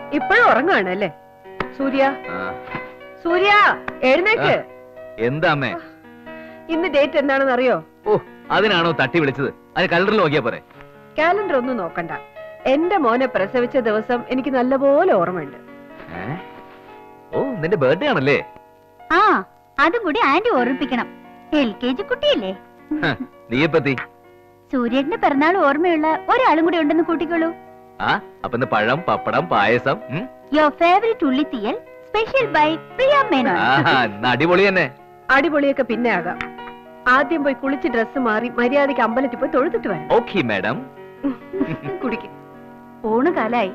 ഇപ്പോഴും ഉറങ്ങുകയാണല്ലേ സൂര്യ ആ, സൂര്യ എഴുന്നേക്ക് എന്താ അമ്മേ ഇന്ന് ഡേറ്റ് എന്താണെന്ന് അറിയോ ഓ അതിനാണോ തട്ടി വിളിച്ചത് അത് കലണ്ടറിൽ നോക്കിയാ പോരെ കാലണ്ടർ ഒന്നും നോക്കണ്ട എന്റെ മോനെ പ്രസവിച്ച ദിവസം എനിക്ക് നല്ലപോലെ ഓർമ്മയുണ്ട് ഏ? ഓ നിന്റെ ബർത്ത്ഡേ ആണല്ലേ ആ അതും കൂടി ആന്റി ഓർമ്മിപ്പിക്കണം എൽ കെ ജി കുട്ടിയല്ലേ ഹ, നീ എപ്പത്തി സൂര്യന്റെ പിറന്നാൾ ഓർമ്മയുള്ള ഒരാളും കൂടി ഉണ്ടെന്ന് കൂട്ടിക്കോളൂ ആ അപ്പൊ ഇന്ന് പഴം പപ്പടം പായസം ഉം? യുവർ ഫേവറേറ്റ് ഉള്ളിത്തീയൽ സ്പെഷ്യൽ ബൈ പ്രിയ മേനോൻ ആഹാ, ഇന്ന് അടിപൊളി തന്നെ അടിപൊളിയൊക്കെ പിന്നെ ആകാം ആദ്യം പോയി കുളിച്ച് ഡ്രസ്സ് മാറി മര്യാദയ്ക്ക് അമ്പലത്തിൽ പോയി തൊഴുതിട്ട് വരണം ഓക്കെ മാഡം കുടിക്കും ഊണ് കാലായി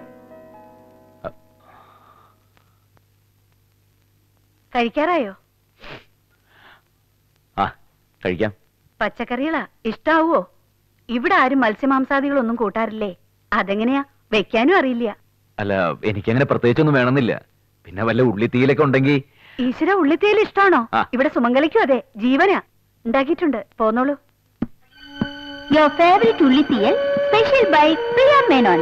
കഴിക്കാറായോ ആ കഴിക്കാം പച്ചക്കറികളാ ഇഷ്ടാവോ ഇവിടെ ആരും മത്സ്യമാംസാദികളൊന്നും കൂട്ടാറില്ലേ അതെങ്ങനെയാ വെക്കാനും അറിയില്ല അല്ല എനിക്കങ്ങനെ പ്രത്യേകിച്ചൊന്നും വേണമെന്നില്ല പിന്നെ വല്ല ഉള്ളിത്തീയിലൊക്കെ ഉണ്ടെങ്കിൽ ഈശ്വര ഉള്ളിത്തീയൽ ഇഷ്ടാണോ ആ. ഇവിടെ സുമംഗലിക്കും അതെ ജീവനാ ഉണ്ടാക്കിയിട്ടുണ്ട് പോന്നോളൂ യുവർ ഫേവറേറ്റ് ഉള്ളിത്തീയൽ സ്പെഷ്യൽ ബൈ പ്രിയ മേനോൻ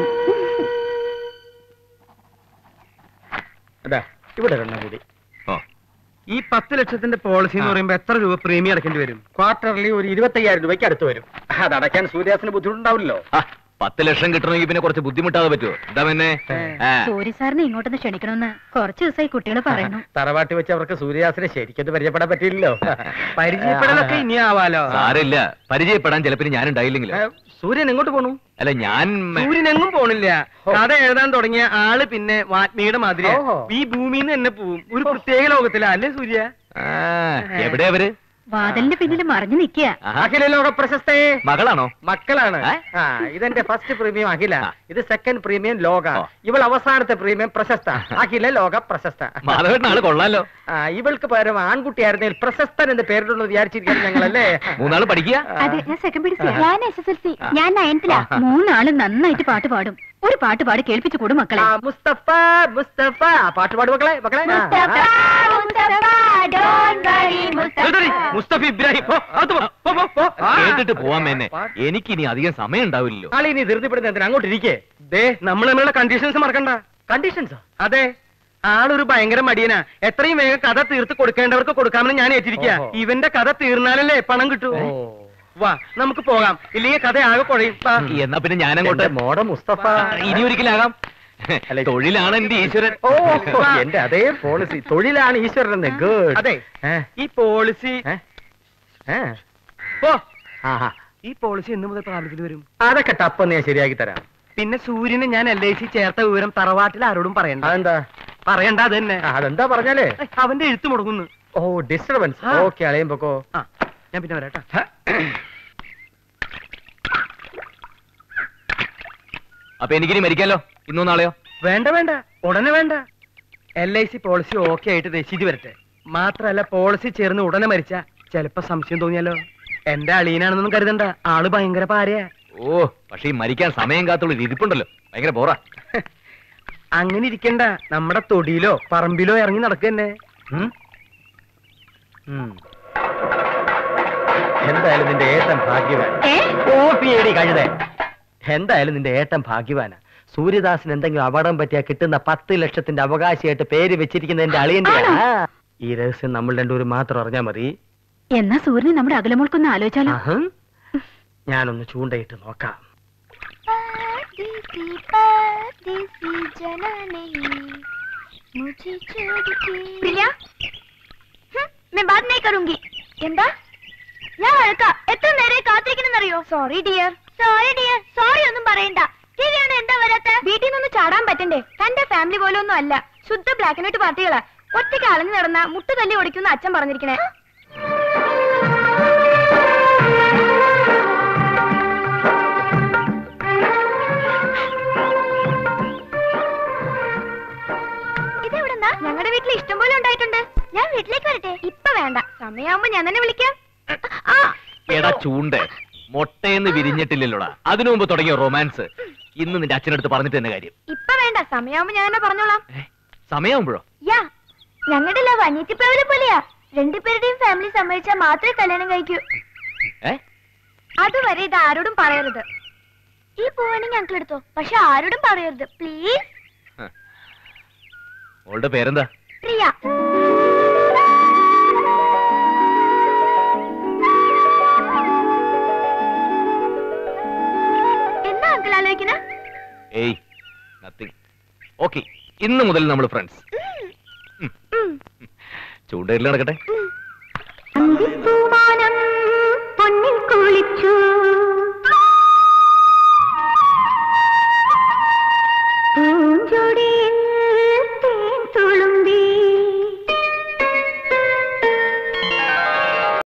അതാ ഇവിടെ ഒരെണ്ണം കൂടി ഓ ഈ പത്ത് ലക്ഷത്തിന്റെ പോളിസി എന്ന് പറയുമ്പോ എത്ര രൂപ പ്രീമിയം അടക്കേണ്ടി വരും ക്വാർട്ടർലി ഒരു ഇരുപത്തയ്യായിരം രൂപയ്ക്ക് അടുത്ത് വരും അത് അടയ്ക്കാൻ സൂര്യാസിന് ബുദ്ധിമുട്ടുണ്ടാവില്ലല്ലോ ആ, പത്ത് ലക്ഷം കിട്ടണമെങ്കിൽ പിന്നെ കുറച്ച് ബുദ്ധിമുട്ടാതെ പറ്റുമോ എന്താ പിന്നെ ആ, സൂര്യ സാറിനെ ഇങ്ങോട്ടൊന്ന് ക്ഷണിക്കണമെന്ന് കുറച്ച് ദിവസമായി കുട്ടികൾ പറയുന്നു തറവാട്ടി വെച്ച് അവർക്ക് സൂര്യാസിനെ ശരിക്കും പരിചയപ്പെടാൻ പറ്റില്ലല്ലോ പരിചയപ്പെടലൊക്കെ ഇനി ആവാലോ സാരമില്ല പരിചയപ്പെടാൻ ചിലപ്പോൾ ഞാൻ ഉണ്ടായില്ലെങ്കിലും ഏ, സൂര്യൻ എങ്ങോട്ട് പോണു അല്ല ഞാൻ സൂര്യൻ എങ്ങും പോണില്ല കഥ എഴുതാൻ തുടങ്ങിയ ആള് പിന്നെ വാത്മീയുടെ മാതിരിയാ ഓഹോ. ഈ ഭൂമിയിൽ നിന്ന് തന്നെ പോവും ഒരു പ്രത്യേക ലോകത്തിലാ അല്ലേ സൂര്യ ആ, എവിടെയാ അവര് വാതിലിന്റെ പിന്നിൽ മറിഞ്ഞു നിൽക്കുക ആഹാ, അഖില ലോക പ്രശസ്തേ മകളാണോ മക്കളാണ് ഏ? ആ ഇതെന്റെ ഫസ്റ്റ് പ്രീമിയം അഖില ആ. ഇത് സെക്കൻഡ് പ്രീമിയം ലോക ഓ. ഇവൾ അവസാനത്തെ പ്രീമിയം പ്രശസ്ത അഖില ലോക പ്രശസ്ത മാധവേട്ടൻ ആള് കൊള്ളാലോ ആ, ഇവൾക്ക് പകരം ആൺകുട്ടിയായിരുന്നെങ്കിൽ പ്രശസ്തൻ എന്ന് പേരിട്ടുണ്ടെന്ന് വിചാരിച്ചിരിക്കുന്നു ഞങ്ങളല്ലേ മൂന്നാള് പഠിക്കുക അതെ ഞാൻ സെക്കൻഡ് പിടിച്ച ഞാൻ എസ് എസ് എൽ സി ഞാൻ നയൻത്തിലാ മൂന്നാളും നന്നായിട്ട് പാട്ട് പാടും ഒരു പാട്ട് പാടി കേൾപ്പിച്ചു കൂടും മക്കളെ ആ, മുസ്തഫ മുസ്തഫ ആ, പാട്ട് പാട് മക്കളെ മക്കളെ ആ. നിർത്തടി, മുസ്തഫ ഇബ്രാഹിം പോ, അകത്ത് പോ, പോ, പോ, പോ. ആ. കേട്ടിട്ട് പോവാൻ മേന്നെ എനിക്കിനി അധികം സമയം ഉണ്ടാവില്ലല്ലോ ആളി നീ ധൃതിപ്പെടുന്ന എന്തിനാ അങ്ങോട്ട് ഇരിക്കേ ദേ നമ്മൾ തമ്മിലുള്ള കണ്ടീഷൻസ് മറക്കണ്ട കണ്ടീഷൻസ് അതെ ആളൊരു ഭയങ്കര മടിയനാ എത്രയും വേഗം കഥ തീർത്ത് കൊടുക്കേണ്ടവർക്ക് കൊടുക്കാമെന്ന് ഞാൻ ഏറ്റിരിക്കുക ഓഹോ. ഇവന്റെ കഥ തീർന്നാലല്ലേ പണം കിട്ടൂ വാ നമുക്ക് പോകാം ഇല്ലെങ്കിൽ കഥ ആകെ കുഴയും വാ. എന്നാ പിന്നെ ഞാനങ്ങോട്ട് മോഡ മുസ്തഫ ഇനി ഒരിക്കലാകാം അല്ല, തൊഴിലാണ് എന്റെ ഈശ്വരൻ ഓ എന്റെ അതേ പോളിസി തൊഴിലാണ് ഈശ്വരൻ ഗുഡ് അതെ ഈ പോളിസി പോ ഈ പോളിസി എന്ന് മുതൽ പ്രാബല്യത്തിൽ വരും അതൊക്കെ ടപ്പെന്ന് ഞാൻ ശരിയാക്കി തരാം പിന്നെ സൂര്യനെ ഞാൻ എൽ ഐ സി ചേർത്ത വിവരം തറവാട്ടിൽ ആരോടും പറയണ്ട അതെന്താ പറയണ്ട അത് തന്നെ ആ, അതെന്താ പറഞ്ഞാലേ ഏയ്, അവന്റെ എഴുത്ത് മുടങ്ങുന്നു ഓ ഡിസ്റ്റർബൻസ് ആ. ഓക്കെ അളയുമ്പോക്കോ ആ ഞാൻ പിന്നെ വരാട്ടോ അപ്പൊ എനിക്കിനി മരിക്കാലോ ഇന്നോ നാളെയോ വേണ്ട വേണ്ട ഉടനെ വേണ്ട L I C policy okay ആയിട്ട് രസീത് വരട്ടെ മാത്രല്ല പോളിസി ചേർന്ന് ഉടനെ മരിച്ച ചിലപ്പോ സംശയം തോന്നിയാലോ എന്റെ അളീനാണെന്നൊന്നും കരുതണ്ട ആള് ഭയങ്കര പാരയാ ഓ പക്ഷെ ഈ മരിക്കാൻ സമയം കാത്തുള്ള ഒരു ഇരിപ്പുണ്ടല്ലോ ഭയങ്കര ബോറാ അങ്ങനെ ഇരിക്കണ്ട നമ്മുടെ തൊടിയിലോ പറമ്പിലോ ഇറങ്ങി നടക്കന്നെ ഉം? ഉം. എന്തായാലും നിന്റെ ഏട്ടൻ ഭാഗ്യവാൻ ഏ ഓ പേടി കഴുതേ എന്തായാലും നിന്റെ ഏട്ടൻ ഭാഗ്യവാനാ സൂര്യദാസിന് എന്തെങ്കിലും അപകടം പറ്റിയാ കിട്ടുന്ന പത്ത് ലക്ഷത്തിന്റെ അവകാശിയായിട്ട് പേര് വെച്ചിരിക്കുന്ന എന്റെ അളിയന്റെ ആണോ? ഈ രഹസ്യം നമ്മൾ രണ്ടുപേരും മാത്രം അറിഞ്ഞാ മതി എന്നാ സൂര്യനെ നമ്മുടെ അകലമോൾക്കൊന്ന് ആലോചിച്ചാലോ അഹം. ഞാനൊന്ന് ചൂണ്ടയിട്ട് നോക്കാം പ്രിയ ഹും, मैं बात नहीं करूंगी എന്താ ഞാൻ വഴക്ക എത്ര നേരെ കാത്തിരിക്കണെന്നറിയോ sorry dear sorry dear sorry ഒന്നും പറയണ്ട ശരിയാണ് എന്താ വരാത്ത വീട്ടിൽ നിന്ന് ചാടാൻ പറ്റണ്ടേ തന്റെ ഫാമിലി പോലെ ഒന്നും അല്ല ശുദ്ധ ബ്ലാക്ക് ആൻഡ് വൈറ്റ് പാർട്ടികളാ ഒറ്റയ്ക്ക് അളഞ്ഞു നടന്ന മുട്ട് തല്ലി ഓടിക്കുന്ന അച്ഛൻ പറഞ്ഞിരിക്കണേ ഇതെവിടെന്നാ ഞങ്ങളുടെ വീട്ടിൽ ഇഷ്ടം പോലെ ഉണ്ടായിട്ടുണ്ട് ഞാൻ വീട്ടിലേക്ക് വരട്ടെ ഇപ്പൊ വേണ്ട സമയമാകുമ്പോ ഞാൻ തന്നെ വിളിക്കാം ആ, എടാ ചൂണ്ട മൊട്ടയെന്ന് വിരിഞ്ഞിട്ടില്ലല്ലോടാ അതിനു മുമ്പ് തുടങ്ങിയ റൊമാൻസ് ഇന്ന് നിന്റെ അച്ഛനടുത്ത് പറഞ്ഞിട്ട് തന്നെ കാര്യം ഇപ്പൊ വേണ്ട സമയമാകുമ്പോ ഞാൻ തന്നെ പറഞ്ഞോളാം സമയമാകുമ്പോഴോ യാ ഞങ്ങളുടെ ലവ് അനിയത്തിപ്പേവരെ പോലെയാ രണ്ടുപേരുടെയും ഫാമിലി സമ്മതിച്ചാൽ മാത്രമേ കല്യാണം കഴിക്കൂ ഏ അതുവരെ ഇത് ആരോടും പറയരുത് ഈ പൂവാണെങ്കിൽ ഞങ്ങൾ എടുത്തോ പക്ഷെ ആരോടും പറയരുത് പ്ലീസ് അവളുടെ പേരെന്താ പ്രിയ എന്താ അങ്കിൾ ആലോചിക്കണ ഏയ് നത്തിങ് ഓക്കെ ഇന്ന് മുതൽ നമ്മൾ ഫ്രണ്ട്സ് ചൂണ്ടയിൽ നടക്കട്ടെ പൊന്നിൽ കുളിച്ചു